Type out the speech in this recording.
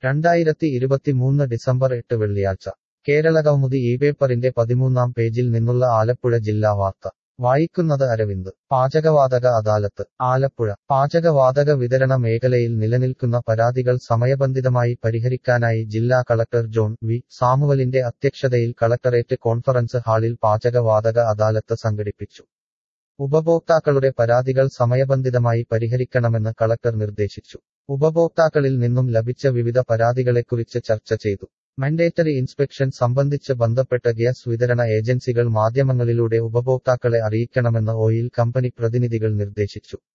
രണ്ടായിരത്തി ഇരുപത്തിമൂന്ന് ഡിസംബർ എട്ട് വെള്ളിയാഴ്ച കേരള കൗമുദി ഈ പേപ്പറിന്റെ പതിമൂന്നാം പേജിൽ നിന്നുള്ള ആലപ്പുഴ ജില്ലാ വാർത്ത വായിക്കുന്നത് അരവിന്ദ് പാചകവാതക അദാലത്ത് ആലപ്പുഴ പാചകവാതക വിതരണ മേഖലയിൽ നിലനിൽക്കുന്ന പരാതികൾ സമയബന്ധിതമായി പരിഹരിക്കാനായി ജില്ലാ കളക്ടർ ജോൺ വി സാമുവലിന്റെ അധ്യക്ഷതയിൽ കളക്ടറേറ്റ് കോൺഫറൻസ് ഹാളിൽ പാചകവാതക അദാലത്ത് സംഘടിപ്പിച്ചു ഉപഭോക്താക്കളുടെ പരാതികൾ സമയബന്ധിതമായി പരിഹരിക്കണമെന്ന് കളക്ടർ നിർദ്ദേശിച്ചു ഉപഭോക്താക്കളിൽ നിന്നും ലഭിച്ച വിവിധ പരാതികളെക്കുറിച്ച് ചർച്ച ചെയ്തു മൻഡേറ്ററി ഇൻസ്പെക്ഷൻ സംബന്ധിച്ച് ബന്ധപ്പെട്ട ഗ്യാസ് വിതരണ ഏജൻസികൾ മാധ്യമങ്ങളിലൂടെ ഉപഭോക്താക്കളെ അറിയിക്കണമെന്ന് ഓയിൽ കമ്പനി പ്രതിനിധികൾ നിർദ്ദേശിച്ചു